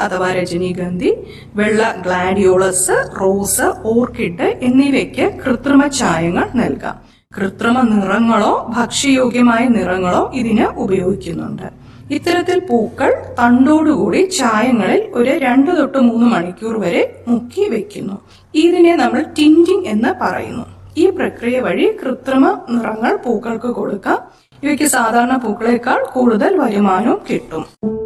അഥവാ രജനീഗന്ധി വെള്ള gladiolus rose orchid എന്നിവയ്ക്ക് കൃത്രിമ ചായങ്ങൾ നൽകാം കൃത്രിമ നിറങ്ങളോ ഭക്ഷ്യയോഗ്യമായ നിറങ്ങളോ ഇതിന് ഉപയോഗിക്കുന്നുണ്ട് ഇത്തരത്തിൽ പൂക്കൾ തണ്ടോടുകൂടി ചായങ്ങളിൽ ഒരു രണ്ട് തൊട്ട് മൂന്ന് മണിക്കൂർ വരെ മുക്കി വെക്കുന്നു ഇതിനെ നമ്മൾ ടിൻറ്റിങ് എന്ന് പറയുന്നു ഈ പ്രക്രിയ വഴി കൃത്രിമ നിറങ്ങൾ പൂക്കൾക്ക് കൊടുക്കാം ഇവയ്ക്ക് സാധാരണ പൂക്കളേക്കാൾ കൂടുതൽ വരുമാനവും കിട്ടും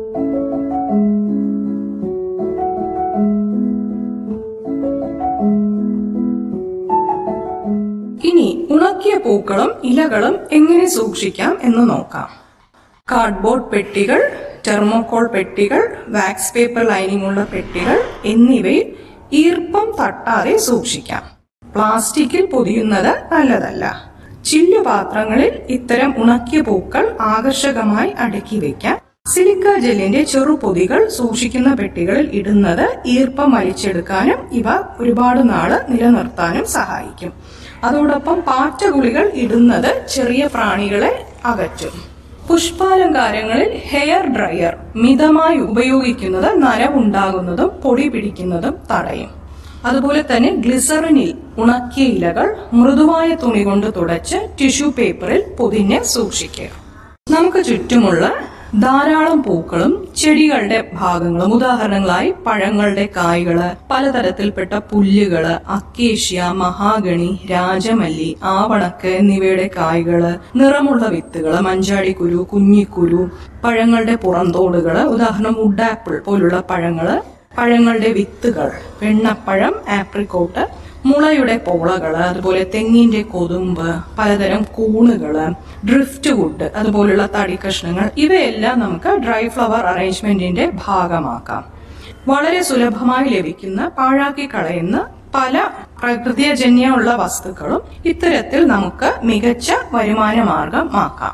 ഇനി ഉണക്കിയ പൂക്കളും ഇലകളും എങ്ങനെ സൂക്ഷിക്കാം എന്ന് നോക്കാം കാർഡ്ബോർഡ് പെട്ടികൾ തെർമോകോൾ പെട്ടികൾ വാക്സ് പേപ്പർ ലൈനിംഗ് ഉള്ള പെട്ടികൾ എന്നിവയിൽ ഈർപ്പം തട്ടാതെ സൂക്ഷിക്കാം പ്ലാസ്റ്റിക്കിൽ പൊതിയുന്നത് നല്ലതല്ല ചില്ലു പാത്രങ്ങളിൽ ഇത്തരം ഉണക്കിയ പൂക്കൾ ആകർഷകമായി അടുക്കി വെക്കാം സിലിക്ക ജെല്ലിന്റെ ചെറുപൊതികൾ സൂക്ഷിക്കുന്ന പെട്ടികളിൽ ഇടുന്നത് ഈർപ്പം വലിച്ചെടുക്കാനും ഇവ ഒരുപാട് നാള് നിലനിർത്താനും സഹായിക്കും അതോടൊപ്പം പാറ്റഗുളികൾ ഇടുന്നത് ചെറിയ പ്രാണികളെ അകറ്റും പുഷ്പാലങ്കാരങ്ങളിൽ ഹെയർ ഡ്രയർ മിതമായി ഉപയോഗിക്കുന്നത് നനവുണ്ടാകുന്നതും പൊടി പിടിക്കുന്നതും തടയും അതുപോലെ തന്നെ ഗ്ലിസറിനിൽ ഉണക്കിയ ഇലകൾ മൃദുവായ തുണി കൊണ്ട് തുടച്ച് ടിഷ്യൂ പേപ്പറിൽ പൊതിഞ്ഞ് സൂക്ഷിക്കുക നമുക്ക് ചുറ്റുമുള്ള ധാരാളം പൂക്കളും ചെടികളുടെ ഭാഗങ്ങളും ഉദാഹരണങ്ങളായി പഴങ്ങളുടെ കായ്കള് പലതരത്തിൽപ്പെട്ട പുല്ലുകള് അക്കേഷ്യ മഹാഗണി രാജമല്ലി ആവണക്ക് എന്നിവയുടെ കായ്കള് നിറമുള്ള വിത്തുകള് മഞ്ചാടിക്കുരു കുഞ്ഞിക്കുരു പഴങ്ങളുടെ പുറന്തോടുകള് ഉദാഹരണം വുഡാപ്പിൾ പോലുള്ള പഴങ്ങള് പഴങ്ങളുടെ വിത്തുകൾ വെണ്ണപ്പഴം ആപ്രിക്കോട്ട് മുളയുടെ പോളകള് അതുപോലെ തെങ്ങിന്റെ കൊതുമ്പ് പലതരം കൂണുകള് ഡ്രിഫ്റ്റ് വുഡ് അതുപോലുള്ള തടി കഷ്ണങ്ങൾ ഇവയെല്ലാം നമുക്ക് ഡ്രൈ ഫ്ലവർ അറേഞ്ച്മെന്റിന്റെ ഭാഗമാക്കാം വളരെ സുലഭമായി ലഭിക്കുന്ന പാഴാക്കി കളയുന്ന പല പ്രകൃതിജന്യമുള്ള വസ്തുക്കളും ഇത്തരത്തിൽ നമുക്ക് മികച്ച വരുമാന മാർഗമാക്കാം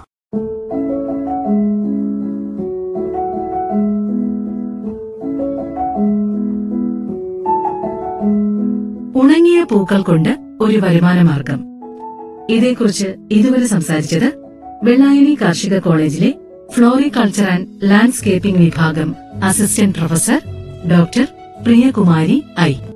ഉണങ്ങിയ പൂക്കൾ കൊണ്ട് ഒരു വരുമാന മാർഗം ഇതേക്കുറിച്ച് ഇതുവരെ സംസാരിച്ചത് വെള്ളായണി കാർഷിക കോളേജിലെ ഫ്ലോറികൾച്ചർ ആൻഡ് ലാൻഡ്സ്കേപ്പിംഗ് വിഭാഗം assistant professor doctor Priyakumari I